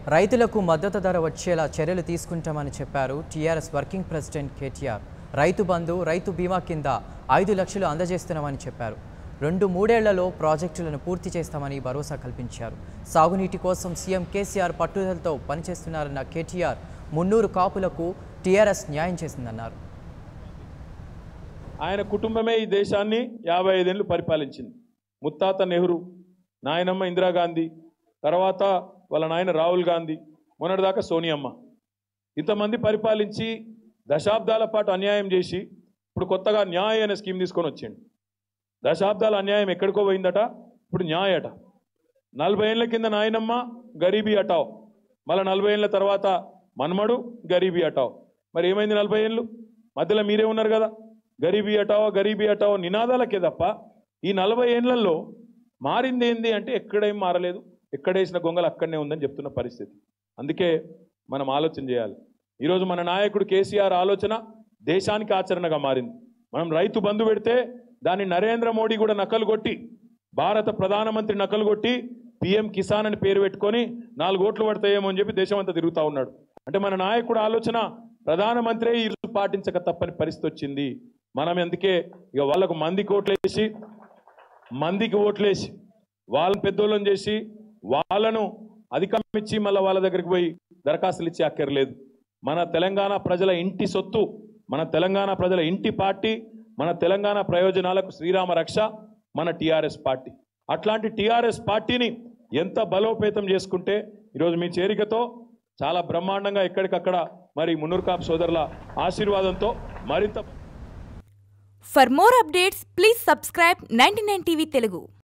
రైతులకు మద్దతు ధర వచ్చేలా చర్యలు తీసుకుంటామని చెప్పారు టీఆర్ఎస్ వర్కింగ్ ప్రెసిడెంట్ కేటీఆర్ రైతు బంధు రైతు బీమా కింద ఐదు లక్షలు అందజేస్తున్నామని చెప్పారు రెండు మూడేళ్లలో ప్రాజెక్టులను పూర్తి చేస్తామని భరోసా కల్పించారు సాగునీటి కోసం సీఎం కేసీఆర్ పట్టుదలతో పనిచేస్తున్నారన్న కేటీఆర్ మున్నూరు కాపులకు టీఆర్ఎస్ న్యాయం చేసిందన్నారు ఆయన కుటుంబమే ఈ దేశాన్ని యాభై ఐదేళ్ళు పరిపాలించింది ముత్తాత నెహ్రూ నాయనమ్మ ఇందిరాగాంధీ తర్వాత వాళ్ళ నాయన రాహుల్ గాంధీ మొన్నటిదాకా సోనియమ్మ ఇంతమంది పరిపాలించి దశాబ్దాల పాటు అన్యాయం చేసి ఇప్పుడు కొత్తగా న్యాయ్ అనే స్కీమ్ తీసుకొని వచ్చిండు దశాబ్దాల అన్యాయం ఎక్కడికో పోయిందట ఇప్పుడు న్యాయ్ అట నలభై ఏళ్ళ కింద నాయనమ్మ గరీబీ అటావ్ మళ్ళీ నలభై ఏళ్ళ తర్వాత మన్మడు గరీబీ అటావ్ మరి ఏమైంది నలభై ఏళ్ళు మధ్యలో మీరే ఉన్నారు కదా గరీబీ అటావో గరీబీ అటావో నినాదాలకే తప్ప ఈ నలభై ఏళ్లలో మారింది ఏంది అంటే ఎక్కడేం మారలేదు ఎక్కడేసిన గొంగలు అక్కడనే ఉందని చెప్తున్న పరిస్థితి అందుకే మనం ఆలోచన చేయాలి ఈరోజు మన నాయకుడు కేసీఆర్ ఆలోచన దేశానికి ఆచరణగా మారింది మనం రైతు బంధు పెడితే దాన్ని నరేంద్ర మోడీ కూడా నకలు కొట్టి భారత ప్రధానమంత్రి నకలు కొట్టి పిఎం కిసాన్ అని పేరు పెట్టుకొని నాలుగు ఓట్లు పడతాయేమో అని చెప్పి దేశం అంతా తిరుగుతూ ఉన్నాడు అంటే మన నాయకుడు ఆలోచన ప్రధానమంత్రి ఈ రోజు పాటించక తప్పని పరిస్థితి వచ్చింది మనం అందుకే ఇక వాళ్ళకు మందికి ఓట్లేసి మందికి ఓట్లేసి వాళ్ళని పెద్దోళ్ళని చేసి వాళ్ళను అధికారం ఇచ్చి మళ్ళీ వాళ్ళ దగ్గరికి పోయి దరఖాస్తులు ఇచ్చి అక్కర్లేదు మన తెలంగాణ ప్రజల ఇంటి సొత్తు మన తెలంగాణ ప్రజల ఇంటి పార్టీ మన తెలంగాణ ప్రయోజనాలకు శ్రీరామ రక్ష మన టీఆర్ఎస్ పార్టీ అట్లాంటి టీఆర్ఎస్ పార్టీని ఎంత బలోపేతం చేసుకుంటే ఈరోజు మీ చేరికతో చాలా బ్రహ్మాండంగా ఎక్కడికక్కడ మరి మున్నూరు కాపు సోదరుల ఆశీర్వాదంతో మరింత For more updates, please subscribe 99 TV Telugu.